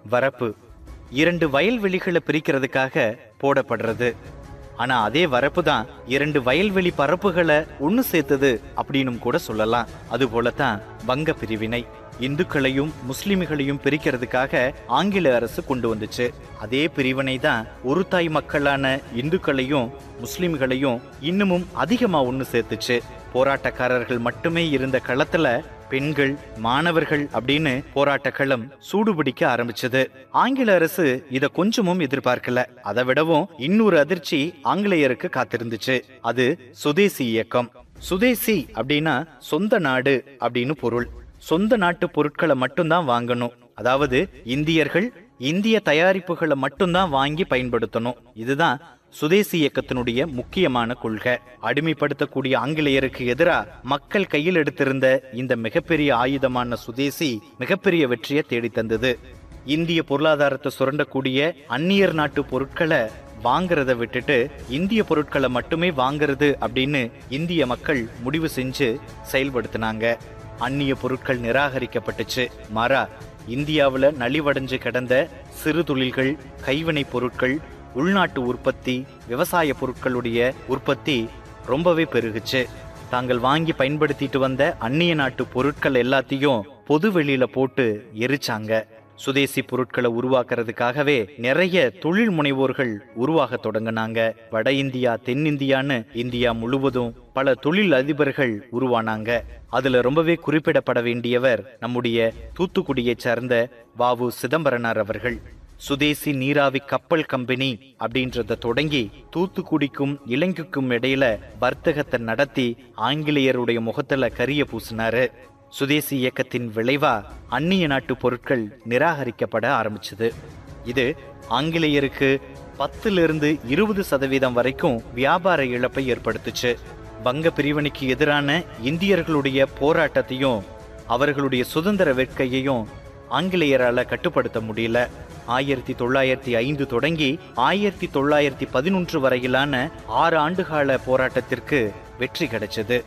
வரப்பு இரண்டு வயல்வெளிகளை பிரிக்கிறதுக்காக போடப்படுறது ஆனா அதே வரப்பு தான் இரண்டு வயல்வெளி பரப்புகளை ஒண்ணு சேர்த்தது அப்படின்னும் கூட சொல்லலாம் அது போலத்தான் வங்க பிரிவினை இந்துக்களையும் முஸ்லிம்களையும் பிரிக்கிறதுக்காக ஆங்கில அரசு கொண்டு வந்துச்சு அதே பிரிவினை தான் ஒரு தாய் மக்களான இந்துக்களையும் முஸ்லிம்களையும் இன்னமும் அதிகமா ஒண்ணு சேர்த்துச்சு போராட்டக்காரர்கள் மட்டுமே இருந்த களத்துல பெண்கள் மாணவர்கள் அப்படின்னு போராட்ட களம் சூடுபிடிக்க ஆரம்பிச்சது ஆங்கில அரசு இத கொஞ்சமும் எதிர்பார்க்கல அதை விடவும் இன்னொரு அதிர்ச்சி ஆங்கிலேயருக்கு காத்திருந்துச்சு அது சுதேசி இயக்கம் சுதேசி அப்படின்னா சொந்த நாடு அப்படின்னு பொருள் சொந்த நாட்டு பொருட்களை மட்டும்தான் வாங்கணும் அதாவது இந்தியர்கள் இந்திய தயாரிப்புகளை மட்டும்தான் வாங்கி பயன்படுத்தணும் இதுதான் சுதேசி இயக்கத்தினுடைய முக்கியமான கொள்கை அடிமைப்படுத்தக்கூடிய ஆங்கிலேயருக்கு எதிரா மக்கள் கையில் எடுத்திருந்த இந்த மிகப்பெரிய ஆயுதமான சுதேசி மிகப்பெரிய வெற்றியை தேடித் தந்தது இந்திய பொருளாதாரத்தை சுரண்டக்கூடிய அந்நியர் நாட்டு பொருட்களை வாங்குறத விட்டுட்டு இந்திய பொருட்களை மட்டுமே வாங்குறது அப்படின்னு இந்திய மக்கள் முடிவு செஞ்சு செயல்படுத்தினாங்க அந்நிய பொருட்கள் நிராகரிக்கப்பட்டுச்சு மாறா இந்தியாவுல நலிவடைஞ்சு கிடந்த சிறு தொழில்கள் கைவினைப் பொருட்கள் உள்நாட்டு உற்பத்தி விவசாய பொருட்களுடைய உற்பத்தி ரொம்பவே பெருகுச்சு தாங்கள் வாங்கி பயன்படுத்திட்டு வந்த அந்நிய நாட்டு பொருட்கள் எல்லாத்தையும் பொது வெளியில போட்டு எரிச்சாங்க சுதேசி பொருட்களை உருவாக்குறதுக்காகவே நிறைய தொழில் முனைவோர்கள் உருவாக தொடங்கினாங்க வட இந்தியா தென்னிந்தியான்னு இந்தியா முழுவதும் பல தொழில் அதிபர்கள் உருவானாங்க அதுல ரொம்பவே குறிப்பிடப்பட வேண்டியவர் நம்முடைய தூத்துக்குடியைச் சேர்ந்த வாவு சிதம்பரனார் அவர்கள் சுதேசி நீராவி கப்பல் கம்பெனி அப்படின்றத தொடங்கி தூத்துக்குடிக்கும் இலங்கைக்கும் இடையில வர்த்தகத்தை நடத்தி ஆங்கிலேயருடைய முகத்துல கரிய பூசினாரு சுதேசி இயக்கத்தின் விளைவா அந்நிய நாட்டு பொருட்கள் நிராகரிக்கப்பட ஆரம்பிச்சது இது ஆங்கிலேயருக்கு பத்திலிருந்து இருபது சதவீதம் வரைக்கும் வியாபார இழப்பை ஏற்படுத்துச்சு வங்க பிரிவினைக்கு எதிரான இந்தியர்களுடைய போராட்டத்தையும் அவர்களுடைய சுதந்திர வேட்கையையும் ஆங்கிலேயரால கட்டுப்படுத்த முடியல ஆயிரத்தி தொள்ளாயிரத்தி ஐந்து தொடங்கி ஆயிரத்தி தொள்ளாயிரத்தி பதினொன்று வரையிலான ஆறு ஆண்டுகால போராட்டத்திற்கு வெற்றி கிடைச்சது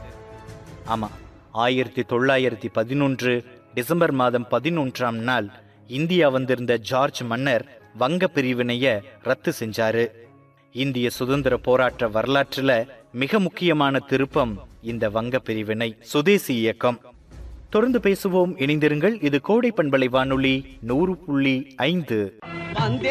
ஆமா ஆயிரத்தி தொள்ளாயிரத்தி பதினொன்று டிசம்பர் மாதம் பதினொன்றாம் நாள் இந்தியா வந்திருந்த ஜார்ஜ் மன்னர் வங்க பிரிவினைய ரத்து செஞ்சாரு இந்திய சுதந்திர போராட்ட வரலாற்றுல மிக முக்கியமான திருப்பம் இந்த வங்க பிரிவினை சுதேசி இயக்கம் தொடர்ந்து பேசுவோம் இணைந்திருங்கள் இது கோடை பண்பலை வானொலி நூறு புள்ளி ஐந்து